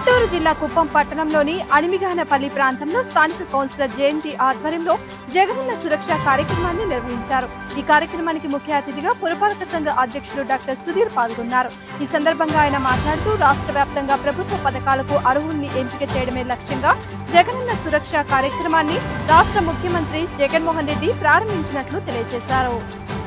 గుంటూరు జిల్లా కుప్పం పట్టణంలోని అణిమిగానపల్లి ప్రాంతంలో స్థానిక కౌన్సిలర్ జయంతి ఆధ్వర్యంలో జగనన్న సురక్ష కార్యక్రమాన్ని నిర్వహించారు ఈ కార్యక్రమానికి ముఖ్య అతిథిగా పురపాలక సంఘ అధ్యక్షులు డాక్టర్ సుధీర్ పాల్గొన్నారు ఈ సందర్భంగా ఆయన మాట్లాడుతూ రాష్ట్ర వ్యాప్తంగా ప్రభుత్వ పథకాలకు అర్హుల్ని ఎంపిక చేయడమే లక్ష్యంగా జగనన్న సురక్ష కార్యక్రమాన్ని రాష్ట్ర ముఖ్యమంత్రి జగన్మోహన్ రెడ్డి ప్రారంభించినట్లు తెలియజేశారు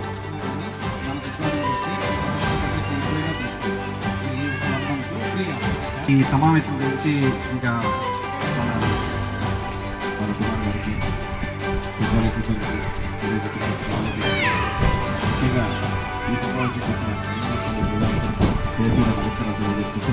ఈ సమావేశం గురించి ఇంకా మన మన కుమార్ గారికి కుటుంబాల కుటుంబాలకి తెలియజేస్తున్న వాళ్ళకి ముఖ్యంగా ఈ కుటుంబానికి చెందిన పేరు నమస్కారం తెలియజేసుకుంటూ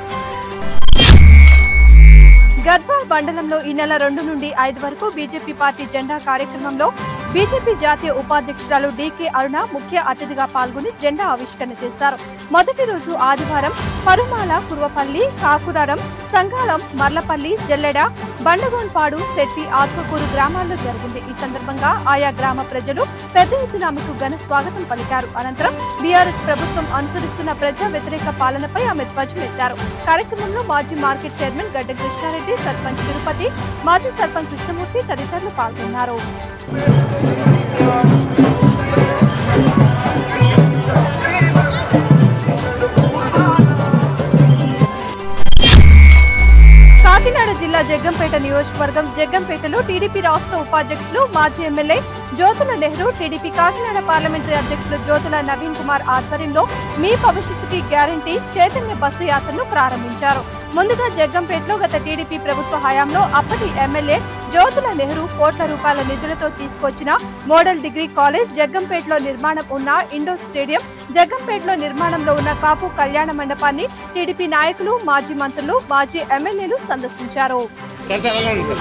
గద్వాల్ మండలంలో ఈ నెల రెండు నుండి ఐదు వరకు బీజేపీ పార్టీ జెండా కార్యక్రమంలో బీజేపీ జాతీయ ఉపాధ్యక్షురాలు డీకే అరుణ ముఖ్య అతిథిగా పాల్గొని జెండా ఆవిష్కరణ చేశారు మొదటి రోజు ఆదివారం పరుమాల కుర్వపల్లి కాకురారం సంగాళం మర్లపల్లి జల్లెడ బండగోన్పాడు శెట్టి ఆత్మకూరు గ్రామాల్లో జరిగింది ఈ సందర్భంగా ఆయా గ్రామ ప్రజలు పెద్ద ఎత్తున ఆమెకు ఘన స్వాగతం పలికారు అనంతరం బీఆర్ఎస్ ప్రభుత్వం అనుసరిస్తున్న ప్రజా వ్యతిరేక పాలనపై ఆమె ధ్వజమెత్తారు కార్యక్రమంలో మాజీ మార్కెట్ చైర్మన్ గడ్డ కృష్ణారెడ్డి సర్పంచ్ తిరుపతి మాజీ సర్పంచ్ కృష్ణమూర్తి తదితరులు పాల్గొన్నారు కాకినాడ జిల్లా జగ్గంపేట నియోజకవర్గం జగ్గంపేటలో టీడీపీ రాష్ట్ర ఉపాధ్యక్షులు మాజీ MLA Jyothula Nehru TDP Kakinada parliamentary అధ్యక్షులు జ్యోతుల నవీన్ కుమార్ ఆధ్వర్యంలో మీ భవిష్యత్తుకి గ్యారంటీ చైతన్య బస్సు యాత్రను ప్రారంభించారు ముందుగా జగ్గంపేటలో గత టీడీపీ ప్రభుత్వ హయాంలో అప్పటి ఎమ్మెల్యే జ్యోతుల నెహ్రూ కోట్ల రూపాయల నిధులతో తీసుకొచ్చిన మోడల్ డిగ్రీ కాలేజ్ జగ్గంపేటలో నిర్మాణం ఉన్న ఇండోర్ స్టేడియం జగ్గంపేటలో నిర్మాణంలో ఉన్న కాపు కళ్యాణ మండపాన్ని టీడీపీ నాయకులు మాజీ మంత్రులు మాజీ ఎమ్మెల్యేలు సందర్శించారు సార్ సార్ అలా ఉంది సార్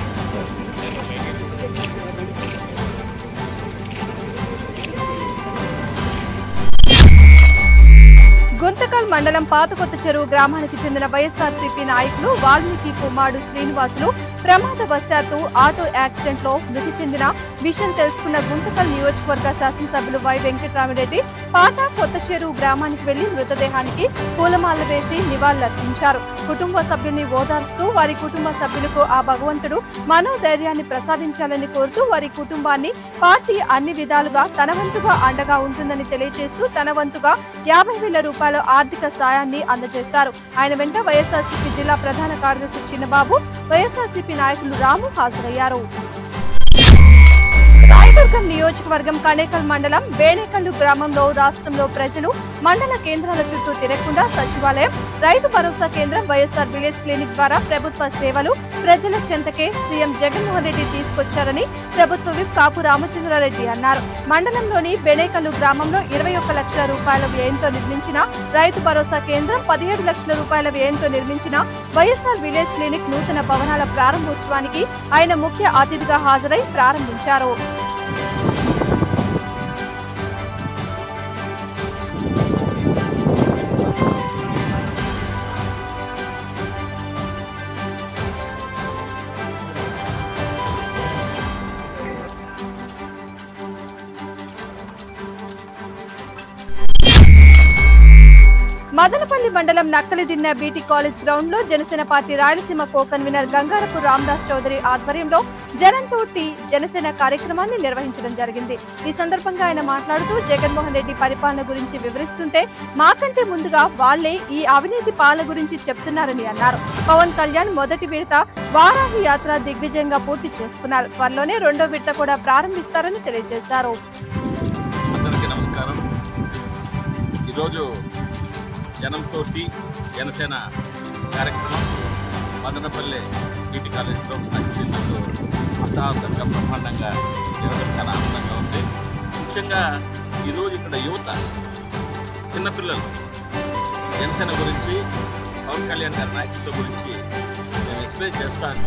గుంతకల్ మండలం పాతకొత్త చెరువు గ్రామానికి చెందిన వైఎస్ఆర్సీపీ నాయకులు వాల్మీకి కుమారుడు శ్రీనివాసులు ప్రమాదవశాత్తు ఆటో యాక్సిడెంట్ లో మృతి చెందిన విషయం తెలుసుకున్న గుంతకల్ నియోజకవర్గ శాసనసభ్యులు వై వెంకటరామిరెడ్డి పాత కొత్త చెరువు గ్రామానికి వెళ్లి మృతదేహానికి పూలమాల వేసి నివాళులర్పించారు కుటుంబ సభ్యుల్ని ఓదార్స్తూ వారి కుటుంబ సభ్యులకు ఆ భగవంతుడు మనోధైర్యాన్ని ప్రసాదించాలని కోరుతూ వారి కుటుంబాన్ని పార్టీ అన్ని విధాలుగా తన వంతుగా అండగా ఉంటుందని తెలియజేస్తూ తన వంతుగా యాభై వేల రూపాయల ఆర్థిక సాయాన్ని అందజేశారు ఆయన వెంట వైఎస్ఆర్సీపీ జిల్లా ప్రధాన కార్యదర్శి చిన్నబాబు వైఎస్ఆర్సీపీ నాయకులు రాము హాజరయ్యారు రాయదుర్గం నియోజకవర్గం కనేకల్ మండలం బేణేకల్లు గ్రామంలో రాష్ట్రంలో ప్రజలు మండల కేంద్రాల చుట్టూ తిరగకుండా సచివాలయం రైతు భరోసా కేంద్రం వైఎస్ఆర్ విలేజ్ క్లినిక్ ద్వారా ప్రభుత్వ సేవలు ప్రజల చెంతకే సీఎం జగన్మోహన్ రెడ్డి తీసుకొచ్చారని ప్రభుత్వ విప్ కాపు రామచంద్రారెడ్డి అన్నారు మండలంలోని బెణేకల్లు గ్రామంలో ఇరవై ఒక్క లక్షల రూపాయల వ్యయంతో నిర్మించిన రైతు భరోసా కేంద్రం పదిహేడు లక్షల రూపాయల వ్యయంతో నిర్మించిన వైఎస్ఆర్ విలేజ్ క్లినిక్ నూతన భవనాల ప్రారంభోత్సవానికి ఆయన ముఖ్య అతిథిగా హాజరై ప్రారంభించారు మదనపల్లి మండలం నక్కలిదిన్న బీటీ కాలేజ్ గ్రౌండ్ లో Janasena party Rayalaseema co convener Gangarapu Ramdas Chowdary ఆధ్వర్యంలో జనంతో టీ జనసేన కార్యక్రమాన్ని నిర్వహించడం జరిగింది ఈ సందర్భంగా ఆయన మాట్లాడుతూ జగన్మోహన్ రెడ్డి పరిపాలన గురించి వివరిస్తుంటే మాకంటే ముందుగా వాళ్లే ఈ అవినీతి పాలన గురించి చెప్తున్నారని అన్నారు పవన్ కళ్యాణ్ మొదటి విడత వారాహి యాత్ర దిగ్విజయంగా పూర్తి చేసుకున్నారు త్వరలోనే రెండో విడత కూడా ప్రారంభిస్తారని తెలియజేశారు అందరికీ నమస్కారం ఈరోజు జనంతో జనసేన కార్యక్రమం మదనపల్లె నీటి కాలేజ్ గ్రౌండ్స్ నాకు చెందినట్టు అత్తాసంగా బ్రహ్మాండంగా జరగడం చాలా ఆనందంగా ఉంది ముఖ్యంగా ఈరోజు ఇక్కడ యువత చిన్నపిల్లలు జనసేన గురించి పవన్ కళ్యాణ్ గారి నాయకత్వం గురించి నేను ఎక్స్ప్లెయిన్ చేస్తాను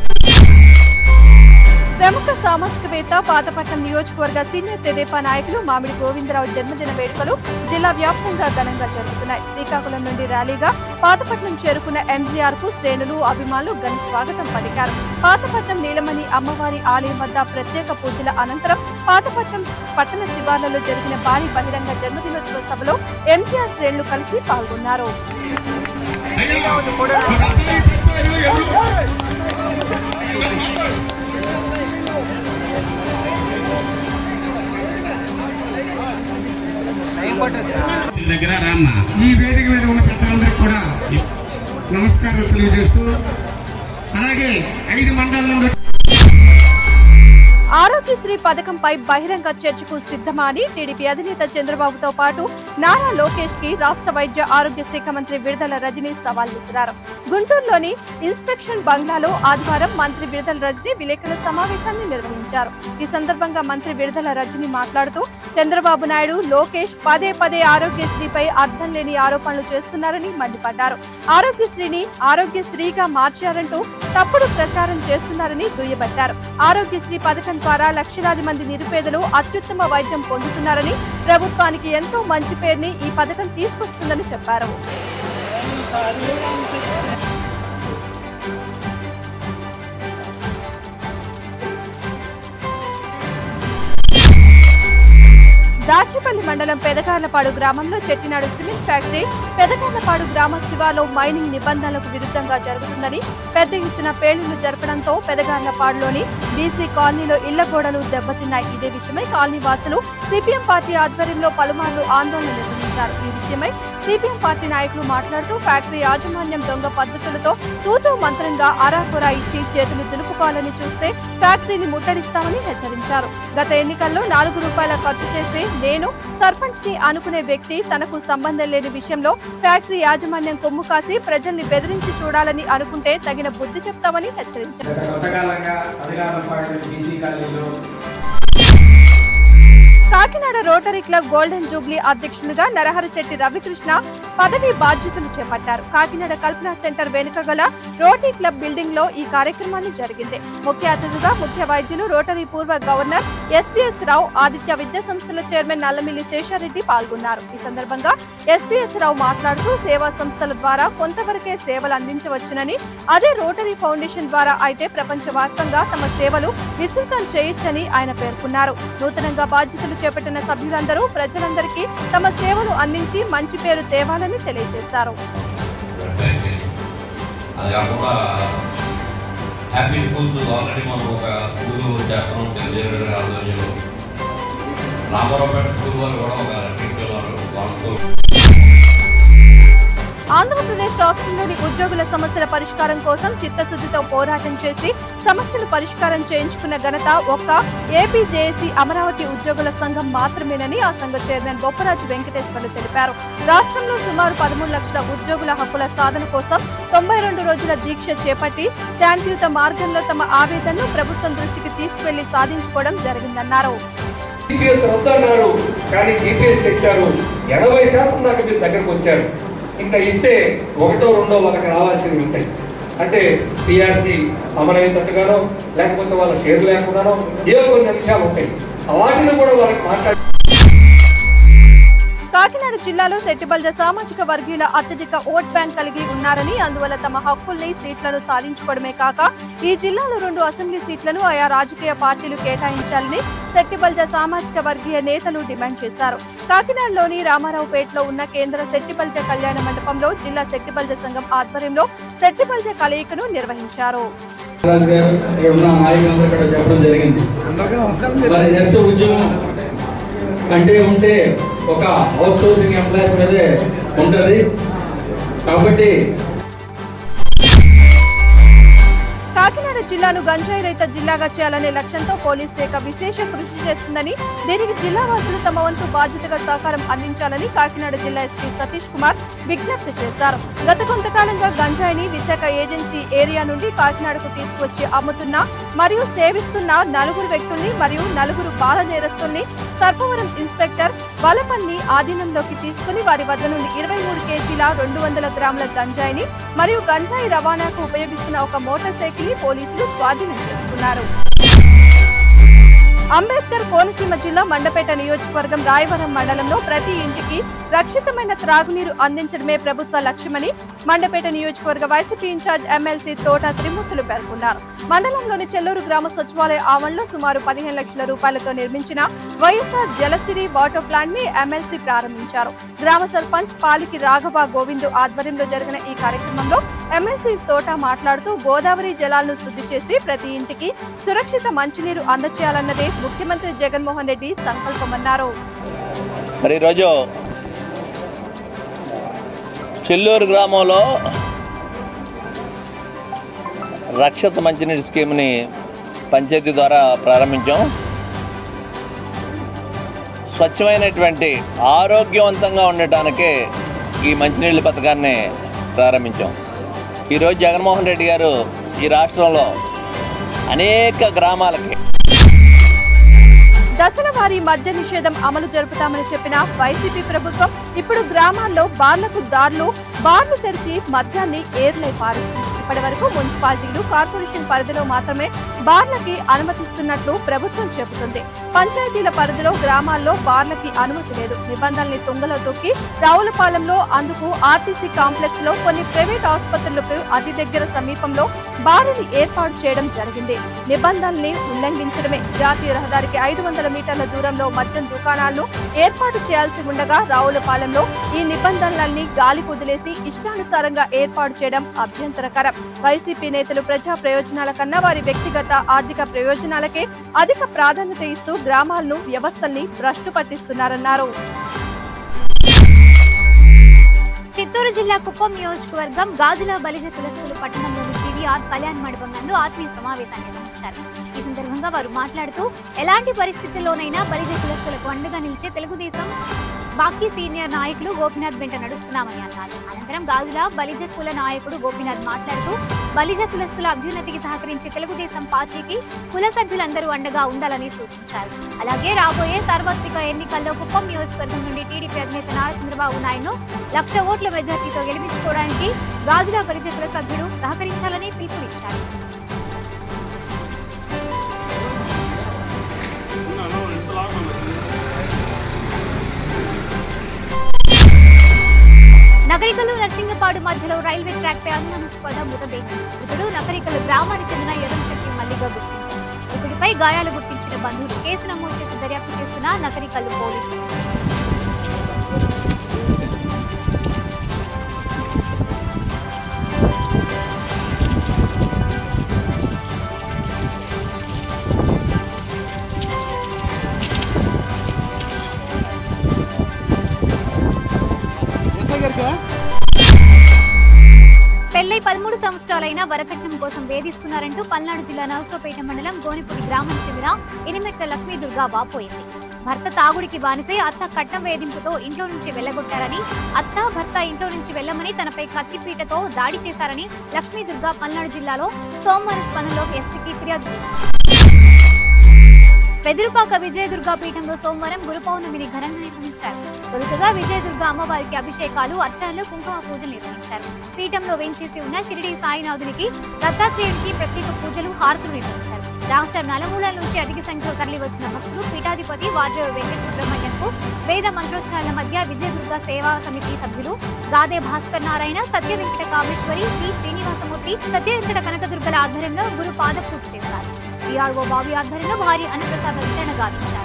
ప్రముఖ సామాజికవేత్త పాతపట్నం నియోజకవర్గ సీనియర్ తెదేపా నాయకులు మామిడి గోవిందరావు జన్మదిన వేడుకలు జిల్లా వ్యాప్తంగా ఘనంగా జరుగుతున్నాయి శ్రీకాకుళం నుండి ర్యాలీగా పాతపట్నం చేరుకున్న ఎంజీఆర్ కు శ్రేణులు అభిమానులు ఘన స్వాగతం పలికారు పాతపట్నం నీలమణి అమ్మవారి ఆలయం వద్ద ప్రత్యేక పూజల అనంతరం పాతపట్నం పట్టణ శివార్లలో జరిగిన భారీ బహిరంగ జన్మదినోత్సవ సభలో ఎంజీఆర్ శ్రేణులు కలిసి పాల్గొన్నారు ఐదవ కోడలు దగ్గర రామ్మ ఈ వేదిక మీద ఉన్న పెద్దలందరికీ కూడా నమస్కారాలు తెలియజేస్తూ అలాగే ఐదు మండలాల నుండి ఆరోగ్యశ్రీ పథకంపై బహిరంగ చర్చకు సిద్ధమా అని టీడీపీ అధినేత చంద్రబాబుతో పాటు నారా లోకేష్ కి రాష్ట్ర వైద్య ఆరోగ్య శాఖ మంత్రి విడుదల రజని సవాల్ విసిరారు గుంటూరులోని ఇన్స్పెక్షన్ బంగ్లాలో ఆదివారం మంత్రి విడుదల రజని విలేకరుల సమావేశాన్ని నిర్వహించారు ఈ సందర్భంగా మంత్రి విడుదల రజని మాట్లాడుతూ చంద్రబాబు నాయుడు లోకేష్ పదే పదే ఆరోగ్యశ్రీపై అర్థం లేని ఆరోపణలు చేస్తున్నారని మండిపడ్డారు ఆరోగ్యశ్రీని ఆరోగ్యశ్రీగా మార్చారంటూ తప్పుడు ప్రచారం చేస్తున్నారని దుయ్యబట్టారు ఆరోగ్యశ్రీ పథకం ద్వారా లక్షలాది మంది నిరుపేదలు అత్యుత్తమ వైద్యం పొందుతున్నారని ప్రభుత్వానికి ఎంతో మంచి పేరుని ఈ పథకం తీసుకొస్తుందని చెప్పారు దాచిపల్లి మండలం పెదకార్లపాడు గ్రామంలో చెట్టినాడు సిమెంట్ ఫ్యాక్టరీ పెదకార్లపాడు గ్రామ శివాలో మైనింగ్ నిబంధనలకు విరుద్ధంగా జరుగుతుందని పెద్ద ఎత్తున పేలుళ్లు జరపడంతో పెదగార్లపాడులోని బీసీ కాలనీలో ఇళ్ల గోడలు దెబ్బతిన్నాయి ఇదే విషయమై కాలనీ వాసులు సిపిఎం పార్టీ ఆధ్వర్యంలో పలుమార్లు ఆందోళన నిర్వహించారు ఈ విషయమై సిపిఎం పార్టీ నాయకులు మాట్లాడుతూ ఫ్యాక్టరీ యాజమాన్యం దొంగ పద్ధతులతో తూతూ మంత్రంగా అరాకొరా ఇచ్చి చేతులు దులుపుకోవాలని చూస్తే ఫ్యాక్టరీని ముట్టడిస్తామని హెచ్చరించారు గత ఎన్నికల్లో నాలుగు రూపాయల ఖర్చు చేసి నేను సర్పంచ్ ని అనుకునే వ్యక్తి తనకు సంబంధం లేని విషయంలో ఫ్యాక్టరీ యాజమాన్యం కొమ్ము కాసి ప్రజల్ని బెదిరించి చూడాలని అనుకుంటే తగిన బుద్ధి చెప్తామని హెచ్చరించారు గత కొంతకాలంగా అధికారుల పార్టీ బీసీ కాలనీలో Kakinada rotary club golden jubilee అధ్యక్షులుగా నరహరిశెట్టి రవికృష్ణ పదవి బాధ్యతలు చేపట్టారు కాకినాడ కల్పన సెంటర్ వెనుక గల రోటరీ క్లబ్ బిల్డింగ్ లో ఈ కార్యక్రమాన్ని జరిగింది ముఖ్య అతిథిగా ముఖ్య వైద్యులు రోటరీ పూర్వ గవర్నర్ ఎస్పీఎస్ రావు ఆదిత్య విద్యా సంస్థల చైర్మన్ నల్లమిల్లి శేషారెడ్డి పాల్గొన్నారు ఈ సందర్భంగా ఎస్పీఎస్ రావు మాట్లాడుతూ సేవా సంస్థల ద్వారా కొంతవరకే సేవలు అందించవచ్చునని అదే రోటరీ ఫౌండేషన్ ద్వారా అయితే ప్రపంచవ్యాప్తంగా తమ సేవలు విస్తృతం చేయొచ్చని ఆయన పేర్కొన్నారు నూతనంగా బాధ్యతలు చేపట్టిన సభ్యులందరూ ప్రజలందరికీ తమ సేవలు అందించి మంచి పేరు తేవాలని తెలియజేశారు అది కాకుండా హ్యాపీ స్కూల్స్ ఆల్రెడీ మనం ఒక స్కూల్ చేస్తాం తెలియజేయడం ఆధ్వర్యంలో రామారావుపేట స్కూల్ వారు కూడా ఒక టీచర్ వారు వాళ్ళతో ఆంధ్రప్రదేశ్ రాష్ట్రంలోని ఉద్యోగుల సమస్యల పరిష్కారం కోసం చిత్తశుద్ధితో పోరాటం చేసి సమస్యలు పరిష్కారం చేయించుకున్న ఘనత ఒక్క ఏపీ జేఏసీ అమరావతి ఉద్యోగుల సంఘం మాత్రమేనని ఆ సంఘ చైర్మన్ బొప్పరాజు వెంకటేశ్వర్లు తెలిపారు రాష్ట్రంలో సుమారు పదమూడు లక్షల ఉద్యోగుల హక్కుల సాధన కోసం తొంభై రెండు రోజుల దీక్ష చేపట్టి శాంతియుత మార్గంలో తమ ఆవేదనను ప్రభుత్వం దృష్టికి తీసుకువెళ్లి సాధించుకోవడం జరిగిందన్నారు జీపీఎస్ వద్దన్నారు కానీ జీపీఎస్ తెచ్చారు ఎనభై శాతం దాకా మీరు దగ్గరకు వచ్చారు ఇంకా ఇస్తే ఒకటో రెండో వాళ్ళకి రావాల్సినవి ఉంటాయి అంటే పిఆర్సీ అమలయ్యేటట్టుగానో లేకపోతే వాళ్ళ షేర్ లేకుండానో ఏవో కొన్ని అంశాలు ఉంటాయి వాటిని కూడా వాళ్ళకి మాట్లాడి కాకినాడ జిల్లాలో సెట్టిబల్జ సామాజిక వర్గీయుల అత్యధిక ఓట్ బ్యాంక్ కలిగి ఉన్నారని అందువల్ల తమ హక్కుల్ని సీట్లను సాధించుకోవడమే కాక ఈ జిల్లాలో రెండు అసెంబ్లీ సీట్లను ఆయా రాజకీయ పార్టీలు కేటాయించాలని సెట్టిబల్జ సామాజిక వర్గీయ నేతలు డిమాండ్ చేశారు కాకినాడలోని రామారావుపేటలో ఉన్న కేంద్ర సెట్టిబల్జ కళ్యాణ మండపంలో జిల్లా సెట్టిబల్జ సంఘం ఆధ్వర్యంలో సెట్టిబల్జ కలయికను నిర్వహించారు రాజు గారు ఇక్కడ ఉన్న నాయకులందరూ ఇక్కడ చెప్పడం జరిగింది మరి నెక్స్ట్ ఉద్యమం అంటే ఉంటే ఒక హౌస్ సోర్సింగ్ ఎంప్లాయీస్ మీదే ఉంటుంది కాబట్టి కాకినాడ జిల్లాను గంజాయి రహిత జిల్లాగా చేయాలనే లక్ష్యంతో పోలీస్ శాఖ విశేష కృషి చేస్తుందని దీనికి జిల్లా వాసులు తమ వంతు బాధ్యతగా సహకారం అందించాలని కాకినాడ జిల్లా ఎస్పీ సతీష్ కుమార్ విజ్ఞప్తి చేశారు గత కొంతకాలంగా గంజాయిని విశాఖ ఏజెన్సీ ఏరియా నుండి కాకినాడకు తీసుకొచ్చి అమ్ముతున్న మరియు సేవిస్తున్న నలుగురు వ్యక్తుల్ని మరియు నలుగురు బాల నేరస్తుల్ని సర్పవరం ఇన్స్పెక్టర్ వలపన్ని ఆధీనంలోకి తీసుకుని వారి వద్ద నుండి ఇరవై మూడు కేజీల రెండు వందల గ్రాముల గంజాయిని మరియు గంజాయి రవాణాకు ఉపయోగిస్తున్న ఒక మోటార్ సైకిల్ ని పోలీసులు స్వాధీనం చేసుకున్నారు అంబేద్కర్ కోనసీమ జిల్లా మండపేట నియోజకవర్గం రాయవరం మండలంలో ప్రతి ఇంటికి రక్షితమైన త్రాగునీరు అందించడమే ప్రభుత్వ లక్ష్యమని మండపేట నియోజకవర్గ వైసీపీ ఇన్ఛార్జ్ ఎమ్మెల్సీ తోట త్రిమూర్తులు పేర్కొన్నారు మండలంలోని చెల్లూరు గ్రామ సచివాలయ ఆవరణలో సుమారు పదిహేను లక్షల రూపాయలతో నిర్మించిన వైఎస్ఆర్ జలసిరి వాటర్ ప్లాంట్ ని ఎమ్మెల్సీ ప్రారంభించారు గ్రామ సర్పంచ్ పాలికి రాఘవ గోవిందు ఆధ్వర్యంలో జరిగిన ఈ కార్యక్రమంలో ఎమ్మెల్సీ తోట మాట్లాడుతూ గోదావరి జలాలను శుద్ధి చేసి ప్రతి ఇంటికి సురక్షిత మంచినీరు అందచేయాలన్నదే ముఖ్యమంత్రి జగన్మోహన్ రెడ్డి సంకల్పమన్నారు మరి ఈరోజు చెల్లూరు గ్రామంలో రక్షిత మంచినీటి స్కీమ్ని పంచాయతీ ద్వారా ప్రారంభించాం స్వచ్ఛమైనటువంటి ఆరోగ్యవంతంగా ఉండటానికి ఈ మంచినీళ్ళ పథకాన్ని ప్రారంభించాం ఈరోజు జగన్మోహన్ రెడ్డి గారు ఈ రాష్ట్రంలో అనేక గ్రామాలకి దశల వారీ మద్య నిషేధం అమలు జరుపుతామని చెప్పిన వైసీపీ ప్రభుత్వం ఇప్పుడు గ్రామాల్లో బార్లకు దారులు బార్లు తెరిచి మద్యాన్ని ఏర్లై పారుస్తుంది ఇప్పటి వరకు మున్సిపాలిటీలు కార్పొరేషన్ పరిధిలో మాత్రమే బార్లకి అనుమతిస్తున్నట్లు ప్రభుత్వం చెబుతుంది పంచాయతీల పరిధిలో గ్రామాల్లో బార్లకి అనుమతి లేదు నిబంధనల్ని తుంగలో తొక్కి రావులపాలెంలో అందుకు ఆర్టీసీ కాంప్లెక్స్ లో కొన్ని ప్రైవేట్ ఆసుపత్రులకు అతి దగ్గర సమీపంలో బారుని ఏర్పాటు చేయడం జరిగింది నిబంధనల్ని ఉల్లంఘించడమే జాతీయ రహదారికి ఐదు వందల మీటర్ల దూరంలో మద్యం దుకాణాలను ఏర్పాటు చేయాల్సి ఉండగా రావులపాలెంలో ఈ నిబంధనలన్నీ గాలి కుదిలేసి ఇష్టానుసారంగా ఏర్పాటు చేయడం అభ్యంతరకరం వైసీపీ నేతలు ప్రజా ప్రయోజనాల కన్నా వారి వ్యక్తిగత ఆర్థిక ప్రయోజనాలకే అధిక ప్రాధాన్యత ఇస్తూ గ్రామాలను వ్యవస్థల్ని భ్రష్టు పట్టిస్తున్నారన్నారు చిత్తూరు జిల్లా కుప్పం నియోజకవర్గం గాజుల బలిజ కులస్తులు పట్టణంలోని జీవీఆర్ కళ్యాణ్ మండపం నందు ఆత్మీయ సమావేశాన్ని నిర్వహించారు ఈ సందర్భంగా వారు మాట్లాడుతూ ఎలాంటి పరిస్థితుల్లోనైనా బలిజ కులస్తులకు అండగా నిలిచే తెలుగుదేశం బాకీ సీనియర్ నాయకులు గోపినాథ్ వెంట నడుస్తున్నామని అన్నారు అనంతరం గాజుల బలిజ కుల నాయకుడు గోపినాథ్ మాట్లాడుతూ బలిజ కులస్తుల అభ్యున్నతికి సహకరించే తెలుగుదేశం పార్టీకి కుల సభ్యులందరూ అండగా ఉండాలని సూచించారు అలాగే రాబోయే సార్వత్రిక ఎన్నికల్లో కుప్పం నియోజకవర్గం నుండి టీడీపీ అధినేత నారా చంద్రబాబు నాయుడును లక్ష ఓట్ల మెజార్టీతో గెలిపించుకోవడానికి గాజుల బలిజ కుల సభ్యులు సహకరించాలని పిలుపునిచ్చారు నగరికలు నర్సింగపాడు మధ్యలో రైల్వే ట్రాక్ పై అనుమానాస్పద మృతదేహం ఇతడు నగరికలు గ్రామానికి చెందిన ఎర్రంశెట్టి మల్లిగా గుర్తించారు ఇతడిపై గాయాలు గుర్తించిన బంధువులు కేసు నమోదు చేసి దర్యాప్తు చేస్తున్న నగరికల్లు పోలీసులు పెళ్లై పదమూడు సంవత్సరాలైన వరకట్నం కోసం వేధిస్తున్నారంటూ పల్నాడు జిల్లా నరసోపేట మండలం గోనిపూడి గ్రామం చెందిన ఇనిమెట్ల లక్ష్మీ దుర్గా వాపోయింది భర్త తాగుడికి బానిసై అత్త కట్నం వేధింపుతో ఇంట్లో నుంచి వెళ్లగొట్టారని అత్త భర్త ఇంట్లో నుంచి వెళ్లమని తనపై కత్తిపీటతో దాడి చేశారని లక్ష్మీ దుర్గా పల్నాడు జిల్లాలో సోమవారం స్పందనలో ఎస్పీకి ఫిర్యాదు చేశారు పెదురుపాక విజయదుర్గా పీఠంలో సోమవారం గురు పౌర్ణమిని ఘనంగా నిర్వహించారు తొలుతగా విజయదుర్గ అమ్మవారికి అభిషేకాలు అర్చనలు కుంకుమ పూజలు నిర్వహించారు పీఠంలో వేంచేసి ఉన్న షిరిడి సాయినాథునికి దత్తాత్రేయుడికి ప్రత్యేక పూజలు హారతులు నిర్వహించారు రాష్ట్ర నలుమూలల నుంచి అధిక సంఖ్యలో తరలి వచ్చిన భక్తులు పీఠాధిపతి వాద్ర వెంకట సుబ్రహ్మణ్యంకు వేద మంత్రోచ్చారాల మధ్య విజయదుర్గ సేవా సమితి సభ్యులు గాదే భాస్కర్ నారాయణ సత్య వెంకట కామేశ్వరి శ్రీ శ్రీనివాసమూర్తి సత్య వెంకట కనకదుర్గల ఆధ్వర్యంలో గురు పాద పూజ చేశారు పిఆర్ఓ బాబు ఆధ్వర్యంలో భారీ అన్నప్రసాద వితరణ గావించారు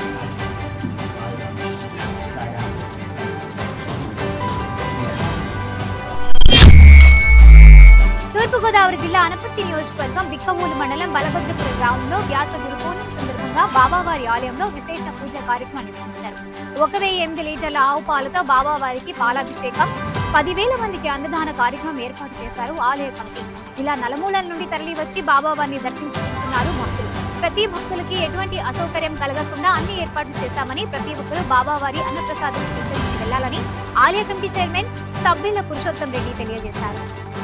తూర్పుగోదావరి జిల్లా అనపర్తి నియోజకవర్గం బిక్కవూలు మండలం బలభద్రపురం గ్రామంలో వ్యాస గురు పూర్ణిమ సందర్భంగా బాబావారి ఆలయంలో విశేష పూజ కార్యక్రమం నిర్వహించారు ఒక వెయ్యి ఎనిమిది లీటర్ల ఆవు పాలతో బాబావారికి పాలాభిషేకం పదివేల మందికి అన్నదాన కార్యక్రమం ఏర్పాటు చేశారు ఆలయ కమిటీ జిల్లా నలుమూలల నుండి తరలి వచ్చి బాబావారిని దర్శించుకుంటున్నారు భక్తులు ప్రతి భక్తులకి ఎటువంటి అసౌకర్యం కలగకుండా అన్ని ఏర్పాట్లు చేశామని ప్రతి ఒక్కరూ బాబావారి అన్నప్రసాదం స్వీకరించి వెళ్లాలని ఆలయ కమిటీ చైర్మన్ సభ్యుల పురుషోత్తం రెడ్డి తెలియజేశారు